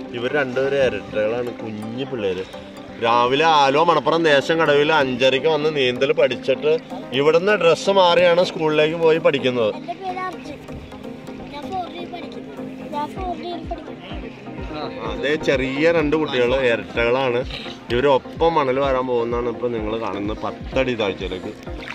ഇവർ രണ്ടുപേരും ഇരട്ടകളാണ് കുഞ്ഞു പിള്ളേര് രാവിലെ ആലുവ മണപ്പുറം ദേശം കടവിൽ അഞ്ചരയ്ക്ക് വന്ന് നീന്തൽ പഠിച്ചിട്ട് ഇവിടുന്ന് ഡ്രസ്സ് മാറിയാണ് സ്കൂളിലേക്ക് പോയി പഠിക്കുന്നത് എന്റെ പേര് അർജുൻ ഞാൻ ഫോർ ഡിയിൽ പഠിക്കുന്നു ഞാൻ ഫോർ ഡിയിൽ പഠിക്കുന്നു അതേ ചെറിയ രണ്ട് കുട്ടികൾ ഇരട്ടകളാണ് ഇവർ ഒപ്പം മണൽ വരാൻ പോകുന്നതാണ് ഇപ്പൊ നിങ്ങൾ കാണുന്നത് പത്തടി താഴ്ചയിലേക്ക്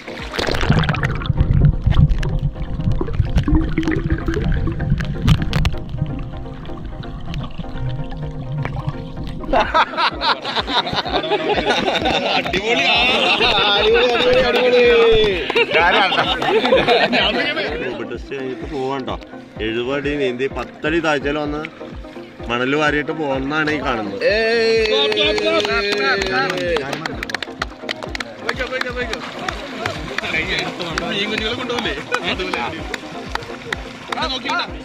സ്കൂബ ടെസ്റ്റ് കഴിഞ്ഞിട്ട് പോവാണ്ടോ എഴുപടി നീന്തി പത്തടി താഴ്ചയിൽ വന്ന് മണൽ വാരിയിട്ട് പോകുന്നതാണ് ഈ കാണുന്നത് മീൻ കുഞ്ഞുങ്ങളെ കൊണ്ടുപോകില്ലേ